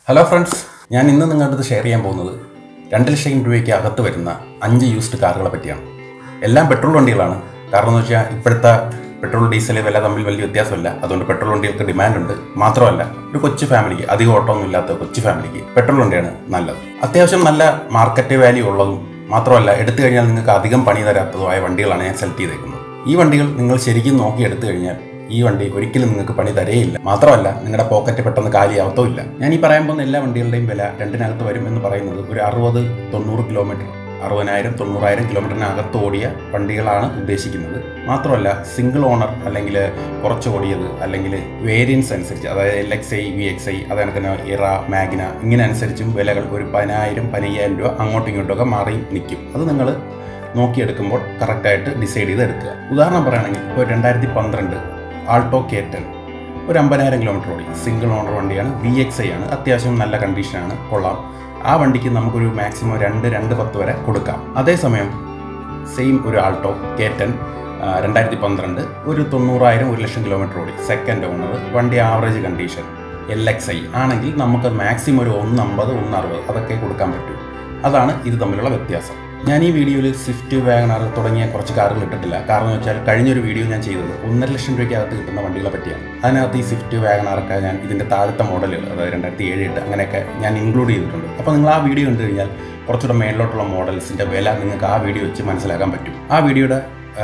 hello friends ഞാൻ ഇന്ന് നിങ്ങളുടെ അടുത്ത് ഷെയർ ചെയ്യാൻ പോകുന്നത് രണ്ട് ലക്ഷം രൂപയ്ക്ക് അകത്ത് വരുന്ന അഞ്ച് യൂസ്ഡ് കാറുകളെ പറ്റിയാണ് എല്ലാം പെട്രോൾ വണ്ടികളാണ് കാരണം എന്ന് വെച്ചാൽ ഇപ്പോഴത്തെ പെട്രോൾ ഡീസൽ വില തമ്മിൽ വലിയ വ്യത്യാസമില്ല അതുകൊണ്ട് പെട്രോൾ വണ്ടികൾക്ക് ഡിമാൻഡ് ഉണ്ട് മാത്രമല്ല ഒരു കൊച്ചു ഫാമിലിക്ക് അധികം ഓട്ടമൊന്നും ഇല്ലാത്ത കൊച്ചു ഫാമിലിക്ക് പെട്രോൾ വണ്ടിയാണ് നല്ലത് അത്യാവശ്യം നല്ല മാർക്കറ്റ് വാല്യൂ ഉള്ളതും മാത്രമല്ല എടുത്തു കഴിഞ്ഞാൽ നിങ്ങൾക്ക് അധികം പണി തരാത്തതുമായ വണ്ടികളാണ് ഞാൻ സെലക്ട് ചെയ്തേക്കുന്നത് ഈ വണ്ടികൾ നിങ്ങൾ ശരിക്കും നോക്കി എടുത്തു കഴിഞ്ഞാൽ ഈ വണ്ടി ഒരിക്കലും നിങ്ങൾക്ക് പണി തരേയില്ല മാത്രമല്ല നിങ്ങളുടെ പോക്കറ്റ് പെട്ടെന്ന് കാലിയാവത്തോ ഇല്ല ഞാൻ ഈ പറയാൻ പോകുന്ന എല്ലാ വണ്ടികളുടെയും വില രണ്ടിനകത്ത് വരും എന്ന് പറയുന്നത് ഒരു അറുപത് തൊണ്ണൂറ് കിലോമീറ്റർ അറുപതിനായിരം തൊണ്ണൂറായിരം കിലോമീറ്ററിനകത്ത് ഓടിയ വണ്ടികളാണ് ഉദ്ദേശിക്കുന്നത് മാത്രമല്ല സിംഗിൾ ഓണർ അല്ലെങ്കിൽ കുറച്ച് ഓടിയത് അല്ലെങ്കിൽ വേരിയൻസ് അനുസരിച്ച് അതായത് L X I V X I അതേപോലെ തന്നെ ഇറ മാഗ്ന ഇങ്ങനെ അനുസരിച്ചും വിലകൾ ഒരു പതിനായിരം പതിനയ്യായിരം രൂപ അങ്ങോട്ടും ഇങ്ങോട്ടും ഒക്കെ മാറി നിൽക്കും അത് നിങ്ങൾ നോക്കിയെടുക്കുമ്പോൾ കറക്റ്റായിട്ട് ഡിസൈഡ് ചെയ്ത് എടുക്കുക ഉദാഹരണം പറയുകയാണെങ്കിൽ ഇപ്പോൾ രണ്ടായിരത്തി പന്ത്രണ്ട് ആൾട്ടോ കേറ്റൻ ഒരു അമ്പതിനായിരം കിലോമീറ്റർ ഓടി സിംഗിൾ ഓണർ വണ്ടിയാണ് വി എക്സ് ഐ ആണ് അത്യാവശ്യം നല്ല കണ്ടീഷനാണ് കൊള്ളാം ആ വണ്ടിക്ക് നമുക്കൊരു മാക്സിമം രണ്ട് രണ്ട് പത്ത് വരെ കൊടുക്കാം അതേസമയം സെയിം ഒരു ആൾട്ടോ കേറ്റൻ രണ്ടായിരത്തി പന്ത്രണ്ട് ഒരു തൊണ്ണൂറായിരം ഒരു ലക്ഷം കിലോമീറ്റർ ഓടി സെക്കൻഡ് ഓണർ വണ്ടി average condition L X I ആണെങ്കിൽ നമുക്ക് മാക്സിമം ഒരു ഒന്ന് അമ്പത് ഒന്ന് അറുപത് അതൊക്കെ കൊടുക്കാൻ പറ്റും അതാണ് ഇത് തമ്മിലുള്ള വ്യത്യാസം ഞാൻ ഈ വീഡിയോയിൽ സ്വിഫ്റ്റ് വാഗണർ തുടങ്ങിയ കുറച്ച് കാറുകൾ ഇട്ടിട്ടില്ല കാരണം എന്ന് വെച്ചാൽ കഴിഞ്ഞൊരു വീഡിയോ ഞാൻ ചെയ്തത് ഒന്നര ലക്ഷം രൂപയ്ക്കകത്ത് കിട്ടുന്ന വണ്ടികളെ പറ്റിയാണ് അതിനകത്ത് ഈ സ്വിഫ്റ്റ് വാഗണറൊക്കെ ഞാൻ ഇതിൻ്റെ താഴത്തെ മോഡലുകൾ അതായത് രണ്ടായിരത്തി ഏഴ് എട്ട് അങ്ങനെയൊക്കെ ഞാൻ ഇൻക്ലൂഡ് ചെയ്തിട്ടുണ്ട് അപ്പോൾ നിങ്ങൾ ആ വീഡിയോ കണ്ടു കഴിഞ്ഞാൽ കുറച്ചുകൂടെ മേളിലോട്ടുള്ള മോഡൽസിൻ്റെ വില നിങ്ങൾക്ക് ആ വീഡിയോ വെച്ച് മനസ്സിലാക്കാൻ പറ്റും ആ വീഡിയോയുടെ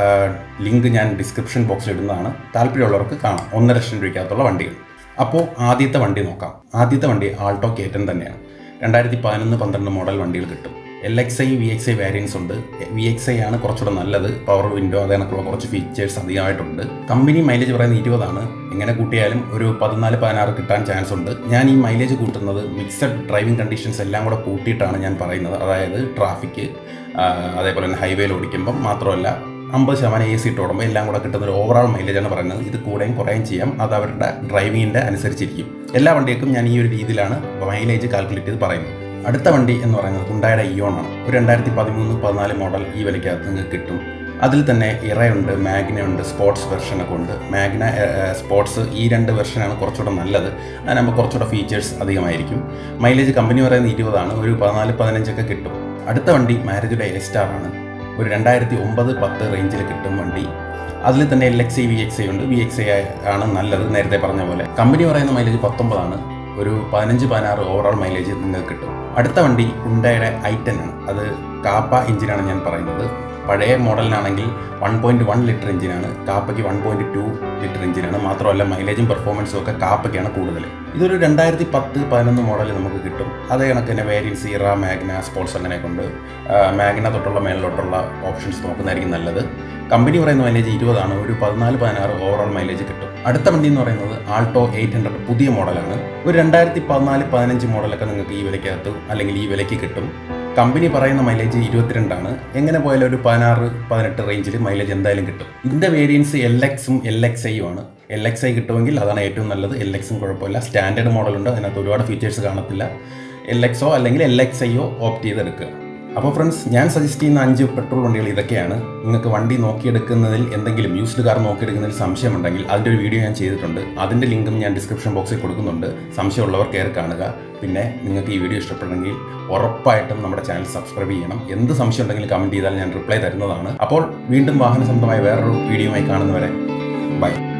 ലിങ്ക് ഞാൻ ഡിസ്ക്രിപ്ഷൻ ബോക്സിൽ ഇടുന്നതാണ് താല്പര്യമുള്ളവർക്ക് കാണാം ഒന്നര ലക്ഷം രൂപയ്ക്കകത്തുള്ള വണ്ടികൾ അപ്പോൾ ആദ്യത്തെ വണ്ടി നോക്കാം ആദ്യത്തെ വണ്ടി ആൾട്ടോ കേറ്റൻ തന്നെയാണ് രണ്ടായിരത്തി പതിനൊന്ന് പന്ത്രണ്ട് മോഡൽ വണ്ടികൾ കിട്ടും L X I V X I variance ഉണ്ട് വി എക്സ് ഐ ആണ് കുറച്ചുകൂടെ നല്ലത് പവർ വിൻഡോ അതേനൊക്കെയുള്ള കുറച്ച് ഫീച്ചേഴ്സ് അധികമായിട്ടുണ്ട് കമ്പനി മൈലേജ് പറയുന്നത് ഇരുപതാണ് എങ്ങനെ കൂട്ടിയാലും ഒരു പതിനാല് പതിനാറ് കിട്ടാൻ ചാൻസ് ഉണ്ട് ഞാൻ ഈ മൈലേജ് കൂട്ടുന്നത് മിക്സഡ് ഡ്രൈവിംഗ് കണ്ടീഷൻസ് എല്ലാം കൂടെ കൂട്ടിയിട്ടാണ് ഞാൻ പറയുന്നത് അതായത് ട്രാഫിക് അതേപോലെ തന്നെ ഹൈവേയിൽ ഓടിക്കുമ്പം മാത്രമല്ല അമ്പത് ശതമാനം എ സി ഇട്ട് ഓടുമ്പോൾ എല്ലാം കൂടെ കിട്ടുന്ന ഒരു ഓവറോൾ മൈലേജാണ് പറയുന്നത് ഇത് കൂടെയും കുറയും ചെയ്യാം അത് അവരുടെ ഡ്രൈവിങ്ങിൻ്റെ അനുസരിച്ചിരിക്കും എല്ലാ വണ്ടികൾക്കും ഞാൻ ഈ ഒരു രീതിയിലാണ് മൈലേജ് കാൽക്കുലേറ്റ് ചെയ്ത് പറയുന്നത് അടുത്ത വണ്ടി എന്ന് പറയുന്നത് ഹുണ്ടായുടെ ഇയോൺ ആണ് ഒരു രണ്ടായിരത്തി പതിമൂന്ന് പതിനാല് മോഡൽ ഈ വിലയ്ക്കകത്ത് നിങ്ങൾക്ക് കിട്ടും അതിൽ തന്നെ ഇറയുണ്ട് മാഗ്ന ഉണ്ട് സ്പോർട്സ് വെർഷനൊക്കെ ഉണ്ട് മാഗ്ന സ്പോർട്സ് ഈ രണ്ട് വെർഷനാണ് കുറച്ചുകൂടെ നല്ലത് അതിനാകുമ്പോൾ കുറച്ചുകൂടെ ഫീച്ചേഴ്സ് അധികമായിരിക്കും മൈലേജ് കമ്പനി പറയുന്നത് ഇരുപതാണ് ഒരു പതിനാല് പതിനഞ്ചൊക്കെ കിട്ടും അടുത്ത വണ്ടി മാരുതിയുടെ എസ്റ്റാർ ആണ് ഒരു രണ്ടായിരത്തി ഒമ്പത് പത്ത് റേഞ്ചിൽ കിട്ടും വണ്ടി അതിൽ തന്നെ L X I V X I ഉണ്ട് വി എക്സ് ഐ ആണ് നല്ലത് നേരത്തെ പറഞ്ഞ പോലെ കമ്പനി പറയുന്ന മൈലേജ് പത്തൊമ്പതാണ് ഒരു പതിനഞ്ച് പതിനാറ് ഓവറോൾ മൈലേജ് നിങ്ങൾക്ക് കിട്ടും അടുത്ത വണ്ടി ഹുണ്ടയുടെ ഐ ടെൻ ആണ് അത് കാപ്പ എഞ്ചിനാണ് ഞാൻ പറയുന്നത് പഴയ മോഡലിനാണെങ്കിൽ വൺ പോയിൻറ്റ് വൺ ലിറ്റർ എഞ്ചിനാണ് കാപ്പയ്ക്ക് വൺ പോയിൻറ്റ് ടു ലിറ്റർ എഞ്ചിനാണ് മാത്രമല്ല മൈലേജും പെർഫോമൻസും ഒക്കെ കാപ്പയ്ക്കാണ് കൂടുതൽ ഇതൊരു രണ്ടായിരത്തി പത്ത് പതിനൊന്ന് മോഡൽ നമുക്ക് കിട്ടും അതേ കണക്ക് തന്നെ വേരിയൻസ് ഇറ മാഗ്ന സ്പോർട്സ് അങ്ങനെ കൊണ്ട് മാഗ്ന തൊട്ടുള്ള മേളിലോട്ടുള്ള ഓപ്ഷൻസ് നോക്കുന്നതായിരിക്കും നല്ലത് കമ്പനി പറയുന്ന മൈലേജ് ഇരുപതാണ് ഒരു പതിനാല് പതിനാറ് ഓവറോൾ മൈലേജ് കിട്ടും അടുത്ത വണ്ടി എന്ന് പറയുന്നത് ആൾട്ടോ എയ്റ്റ് ഹൺഡ്രഡ് പുതിയ മോഡലാണ് ഒരു രണ്ടായിരത്തി പതിനാല് പതിനഞ്ച് മോഡലൊക്കെ നിങ്ങൾക്ക് ഈ വിലയ്ക്കകത്ത് അല്ലെങ്കിൽ ഈ വിലയ്ക്ക് കിട്ടും കമ്പനി പറയുന്ന മൈലേജ് ഇരുപത്തിരണ്ടാണ് എങ്ങനെ പോയാലും ഒരു പതിനാറ് പതിനെട്ട് റേഞ്ചിൽ മൈലേജ് എന്തായാലും കിട്ടും ഇതിൻ്റെ വേരിയൻസ് എൽ എക്സും എൽ എക്സ് ഐയും ആണ് എൽ എക്സ് ഐ കിട്ടുമെങ്കിൽ അതാണ് ഏറ്റവും നല്ലത് എൽ എക്സും കുഴപ്പമില്ല സ്റ്റാൻഡേർഡ് മോഡലുണ്ട് അതിനകത്ത് ഒരുപാട് ഫീച്ചേഴ്സ് കാണത്തില്ല എൽ എക്സോ അല്ലെങ്കിൽ എൽ എക്സ് ഐയോ ഓപ്റ്റ് ചെയ്തെടുക്കുക അപ്പോൾ ഫ്രണ്ട്സ് ഞാൻ സജസ്റ്റ് ചെയ്യുന്ന അഞ്ച് പെട്രോൾ വണ്ടികൾ ഇതൊക്കെയാണ് നിങ്ങൾക്ക് വണ്ടി നോക്കിയെടുക്കുന്നതിൽ എന്തെങ്കിലും യൂസ്ഡ് കാർ നോക്കിയെടുക്കുന്നതിൽ സംശയമുണ്ടെങ്കിൽ അതിൻ്റെ ഒരു വീഡിയോ ഞാൻ ചെയ്തിട്ടുണ്ട് അതിൻ്റെ ലിങ്കും ഞാൻ ഡിസ്ക്രിപ്ഷൻ ബോക്സിൽ കൊടുക്കുന്നുണ്ട് സംശയമുള്ളവർ കയറി കാണുക പിന്നെ നിങ്ങൾക്ക് ഈ വീഡിയോ ഇഷ്ടപ്പെടണമെങ്കിൽ ഉറപ്പായിട്ടും നമ്മുടെ ചാനൽ സബ്സ്ക്രൈബ് ചെയ്യണം എന്ത് സംശയം ഉണ്ടെങ്കിലും കമൻറ്റ് ചെയ്താൽ ഞാൻ റിപ്ലൈ തരുന്നതാണ് അപ്പോൾ വീണ്ടും വാഹന സംബന്ധമായ വേറൊരു വീഡിയോയുമായി കാണുന്നവരെ ബൈ